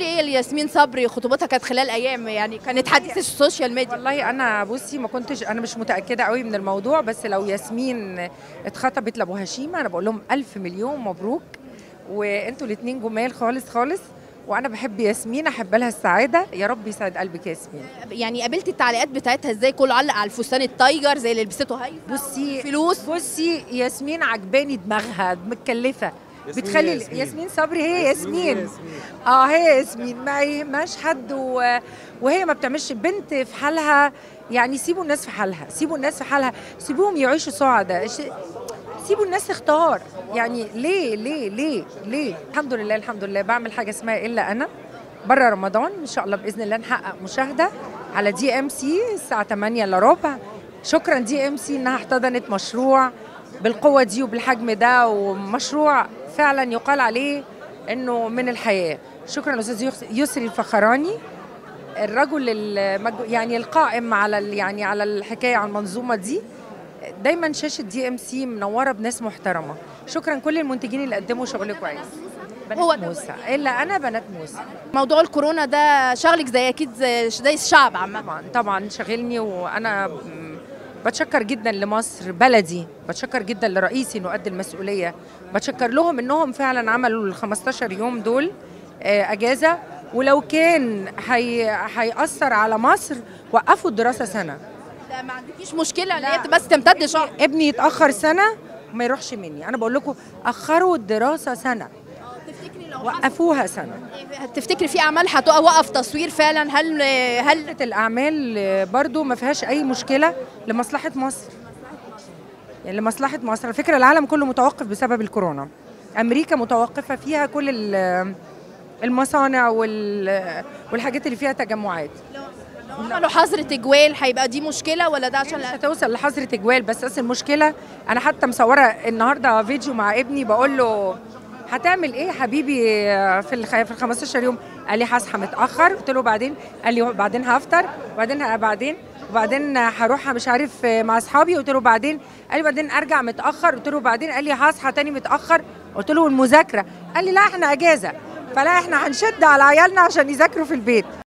تقولي ايه لياسمين صبري خطوبتها كانت خلال ايام يعني كانت حديث السوشيال ميديا والله انا بصي ما كنتش انا مش متاكده قوي من الموضوع بس لو ياسمين اتخطبت لابو هشيمه انا بقول لهم الف مليون مبروك وانتوا الاثنين جمال خالص خالص وانا بحب ياسمين احب لها السعاده يا رب يسعد قلبك يا ياسمين يعني قابلت التعليقات بتاعتها ازاي كله علق على الفستان التايجر زي اللي لبسته هي بصي فلوس بصي ياسمين عجباني دماغها متكلفه ياسمين بتخلي هي ياسمين, ياسمين. ياسمين صبري هي ياسمين ياسمين. اه هي ياسمين ما يهمهاش حد و... وهي ما بتعملش بنت في حالها يعني سيبوا الناس في حالها سيبوا الناس في حالها سيبوهم يعيشوا سعداء ش... سيبوا الناس تختار يعني ليه ليه ليه ليه الحمد لله الحمد لله بعمل حاجه اسمها الا انا بره رمضان ان شاء الله باذن الله نحقق مشاهده على دي ام سي الساعه 8 الا ربع شكرا دي ام سي انها احتضنت مشروع بالقوه دي وبالحجم ده ومشروع فعلا يقال عليه انه من الحياه شكرا استاذ يس- يسري الفخراني الرجل المج... يعني القائم على ال... يعني على الحكايه على المنظومه دي دايما شاشه دي ام سي منوره بناس محترمه شكرا كل المنتجين اللي قدموا شغل كويس هو بنات ده موسى الا انا بنات موسى موضوع الكورونا ده شغلك زي اكيد زي, زي الشعب عامه طبعا طبعا شاغلني وانا م- بتشكر جدا لمصر بلدي بتشكر جدا لرئيسي انه قد المسؤوليه بتشكر لهم انهم فعلا عملوا ال 15 يوم دول آه، اجازه ولو كان هي هيأثر على مصر وقفوا الدراسه سنه لا ما عندكيش مشكله ان لا. هي بس تمتد شهر ابني يتاخر سنه ما يروحش مني انا بقول لكم اخروا الدراسه سنه تفتكري لو وقفوها سنه تفتكري في اعمال هتوقف تصوير فعلا هل هل حلقة الأعمال آه، برضو ما فيهاش أي مشكلة لمصلحة مصر يعني لمصلحة مصر على فكرة العالم كله متوقف بسبب الكورونا أمريكا متوقفة فيها كل ال- المصانع وال- والحاجات اللي فيها تجمعات لو عملوا حظر تجوال هيبقى دي مشكله ولا ده عشان مش هتوصل لحظر تجوال بس أصل المشكلة أنا حتى مصورة النهاردة فيديو مع ابني بقول له هتعمل ايه يا حبيبي في الخ... في ال 15 يوم قال لي هصحى متاخر قلت له بعدين قال لي بعدين هفطر وبعدين ه- بعدين وبعدين هروح مش عارف مع اصحابي قلت له بعدين قال لي بعدين ارجع متاخر قلت له بعدين قال لي هصحى تاني متاخر قلت له والمذاكره قال لي لا احنا اجازه فلا احنا هنشد على عيالنا عشان يذاكروا في البيت